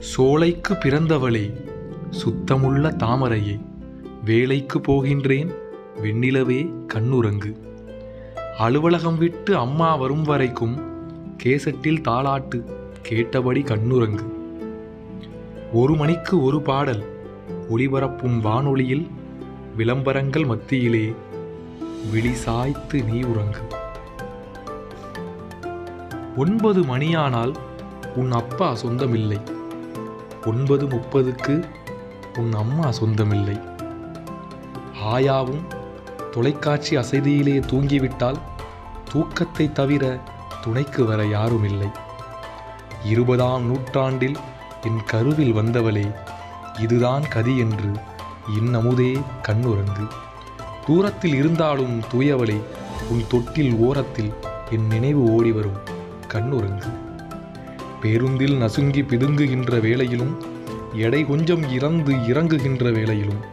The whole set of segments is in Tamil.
சோலைக்கு பிறந்தவளே சுத்தமுள்ள தாமரையே வேலைக்கு போகின்றேன் வெண்ணிலவே கண்ணுறங்கு அலுவலகம் விட்டு அம்மா வரும் வரைக்கும் கேசட்டில் தாளாட்டு கேட்டபடி கண்ணுறங்கு ஒரு மணிக்கு ஒரு பாடல் ஒளிபரப்பும் வானொலியில் விளம்பரங்கள் மத்தியிலே விழி சாய்த்து நீ உறங்கு ஒன்பது மணியானால் உன் அப்பா சொந்தமில்லை ஒன்பது முப்பதுக்கு உன் அம்மா சொந்தமில்லை ஆயாவும் தொலைக்காட்சி அசதியிலே தூங்கிவிட்டால் தூக்கத்தை தவிர துணைக்கு வர யாரும் இல்லை இருபதாம் நூற்றாண்டில் என் கருவில் வந்தவளே இதுதான் கதி என்று இன்னமுதே கண்ணுறங்கு தூரத்தில் இருந்தாலும் தூயவளே உன் தொட்டில் ஓரத்தில் என் நினைவு ஓடி வரும் கண்ணுறங்கு பேருந்தில் நசுங்கி பிதுங்குகின்ற வேளையிலும் எடை கொஞ்சம் இறந்து இறங்குகின்ற வேளையிலும்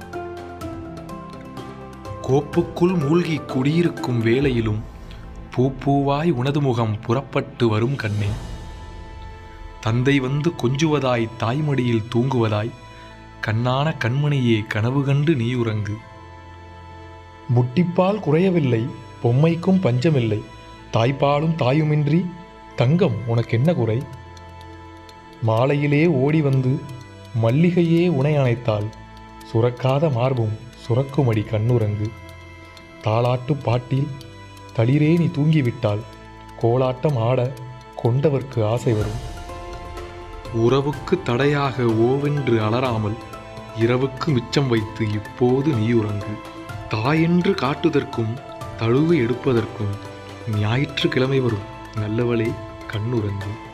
கோப்புக்குள் மூழ்கி குடியிருக்கும் வேளையிலும் பூப்பூவாய் உனது முகம் புறப்பட்டு வரும் கண்ணே தந்தை வந்து கொஞ்சுவதாய் தாய்மடியில் தூங்குவதாய் கண்ணான கண்மணியே கனவு கண்டு நீ உறங்கு முட்டிப்பால் குறையவில்லை பொம்மைக்கும் பஞ்சமில்லை தாய்ப்பாலும் தாயுமின்றி தங்கம் உனக்கு என்ன குறை மாலையிலே ஓடி வந்து மல்லிகையே உனை அணைத்தாள் சுரக்காத மார்பும் சுரக்குமடி கண்ணுறங்கு தாளாட்டு பாட்டில் தளிரே நீ தூங்கிவிட்டால் கோலாட்டம் ஆட கொண்டவர்க்கு ஆசை வரும் உறவுக்கு தடையாக ஓவென்று அலறாமல் இரவுக்கு மிச்சம் வைத்து இப்போது நீ உறங்கு தாயென்று காட்டுதற்கும் தழுவு எடுப்பதற்கும் ஞாயிற்றுக்கிழமை வரும் நல்லவளே கண்ணுறங்கு